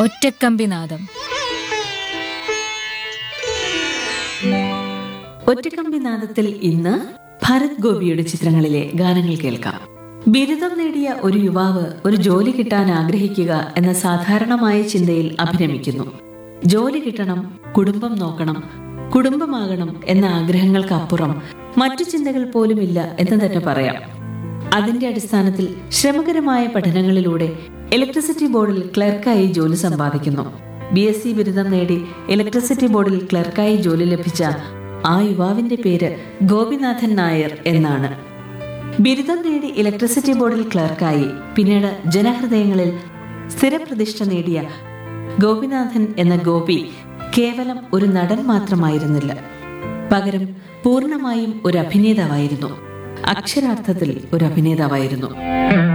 ഒറ്റക്കമ്പിനാദം ഒറ്റക്കമ്പി നാദത്തിൽ ഇന്ന് ഭരത് ഗോപിയുടെ ചിത്രങ്ങളിലെ ഗാനങ്ങൾ കേൾക്കാം ബിരുദം നേടിയ ഒരു യുവാവ് ഒരു ജോലി കിട്ടാൻ ആഗ്രഹിക്കുക എന്ന സാധാരണമായ ചിന്തയിൽ അഭിരമിക്കുന്നു ജോലി കിട്ടണം കുടുംബം നോക്കണം കുടുംബമാകണം എന്ന ആഗ്രഹങ്ങൾക്കപ്പുറം മറ്റു ചിന്തകൾ പോലുമില്ല എന്ന് തന്നെ പറയാം അതിന്റെ അടിസ്ഥാനത്തിൽ ശ്രമകരമായ പഠനങ്ങളിലൂടെ ഇലക്ട്രിസിറ്റി ബോർഡിൽ ക്ലർക്കായി ജോലി സമ്പാദിക്കുന്നു ബി എസ് സി ബിരുദം നേടി ഇലക്ട്രിസിറ്റി ബോർഡിൽ ക്ലർക്കായി ജോലി ലഭിച്ച ആ യുവാവിന്റെ പേര് ഗോപിനാഥൻ നായർ എന്നാണ് ബിരുദം നേടി ഇലക്ട്രിസിറ്റി ബോർഡിൽ ക്ലർക്കായി പിന്നീട് ജനഹൃദയങ്ങളിൽ സ്ഥിരപ്രതിഷ്ഠ നേടിയ ഗോപിനാഥൻ എന്ന ഗോപി കേവലം ഒരു നടൻ മാത്രമായിരുന്നില്ല പകരം പൂർണ്ണമായും ഒരു അഭിനേതാവായിരുന്നു അക്ഷരാർത്ഥത്തിൽ ഒരു അഭിനേതാവായിരുന്നു